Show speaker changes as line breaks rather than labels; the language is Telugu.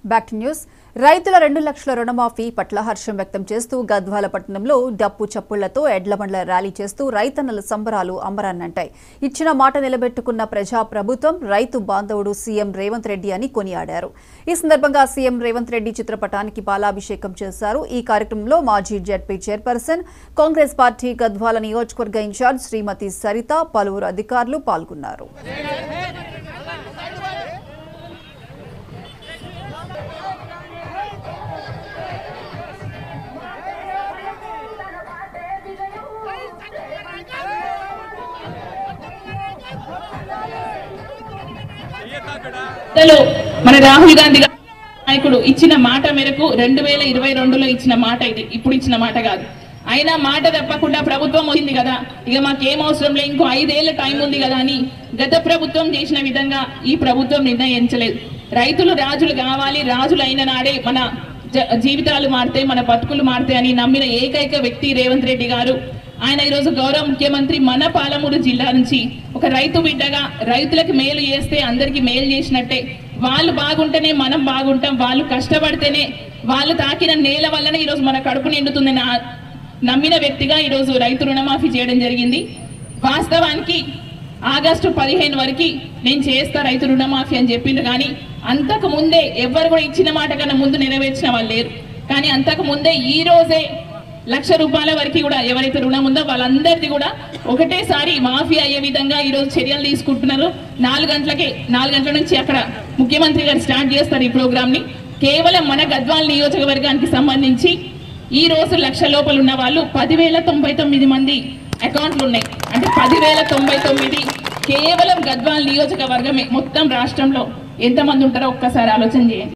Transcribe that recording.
బ్యాక్ టు న్యూస్ రైతుల రెండు లక్షల రుణమాఫీ పట్ల హర్షం వ్యక్తం చేస్తూ గద్వాల పట్టణంలో డప్పు చప్పుళ్లతో ఎడ్లబండ్ల ర్యాలీ చేస్తూ రైతన్నల సంబరాలు అంబరాన్నంటాయి ఇచ్చిన మాట నిలబెట్టుకున్న ప్రజా ప్రభుత్వం రైతు బాంధవుడు సీఎం రేవంత్ రెడ్డి అని కొనియాడారు ఈ సందర్భంగా సీఎం రేవంత్ రెడ్డి చిత్రపటానికి పాలాభిషేకం చేశారు ఈ కార్యక్రమంలో మాజీ ZP chairperson Congress party Gadwal నియోజకవర్గ ఇన్ఛార్జ్ శ్రీమతి సరిత పలువురు అధికారులు పాల్గొన్నారు
పెద్దలు మన రాహుల్ గాంధీ గారు నాయకుడు ఇచ్చిన మాట మేరకు రెండు వేల ఇరవై రెండులో ఇచ్చిన మాట ఇది ఇప్పుడు ఇచ్చిన మాట కాదు అయినా మాట తప్పకుండా ప్రభుత్వం వచ్చింది కదా ఇక మాకేం అవసరం లేదు ఇంకో ఐదేళ్ల టైం ఉంది కదా అని గత ప్రభుత్వం చేసిన విధంగా ఈ ప్రభుత్వం నిర్ణయించలేదు రైతులు రాజులు కావాలి రాజులు అయిన నాడే మన జ- జీవితాలు మారితే మన బతుకులు మారితే అని నమ్మిన ఏకైక వ్యక్తి రేవంత్ రెడ్డి గారు ఆయన ఈరోజు గౌరవ ముఖ్యమంత్రి మన పాలమూరు జిల్లా నుంచి ఒక రైతు బిడ్డగా రైతులకు మేలు చేస్తే అందరికీ మేలు చేసినట్టే వాళ్ళు బాగుంటేనే మనం బాగుంటాం వాళ్ళు కష్టపడితేనే వాళ్ళు తాకిన నేల వల్లనే ఈరోజు మన కడుపు నిండుతుంది నా నమ్మిన వ్యక్తిగా ఈరోజు రైతు రుణమాఫీ చేయడం జరిగింది వాస్తవానికి ఆగస్టు పదిహేను వరకు నేను చేస్తా రైతు రుణమాఫీ అని చెప్పిండు కానీ అంతకు ముందే ఎవరు కూడా ఇచ్చిన మాట కన్నా ముందు నెరవేర్చిన వాళ్ళు లేరు కానీ అంతకు ముందే ఈ రోజే లక్ష రూపాయల వరకు కూడా ఎవరైతే రుణం ఉందో వాళ్ళందరిది కూడా ఒకటేసారి మాఫీ అయ్యే విధంగా ఈరోజు చర్యలు తీసుకుంటున్నారు నాలుగు గంటలకే నాలుగు గంటల నుంచి అక్కడ ముఖ్యమంత్రి గారు స్టార్ట్ చేస్తారు ఈ ప్రోగ్రామ్ ని కేవలం మన గద్వాల్ నియోజకవర్గానికి సంబంధించి ఈ రోజు లక్ష లోపల ఉన్న వాళ్ళు పదివేల తొంభై తొమ్మిది మంది అకౌంట్లు ఉన్నాయి అంటే పదివేల తొంభై తొమ్మిది కేవలం గద్వాల్ నియోజకవర్గమే మొత్తం రాష్ట్రంలో ఎంతమంది ఉంటారో ఒక్కసారి ఆలోచన చేయండి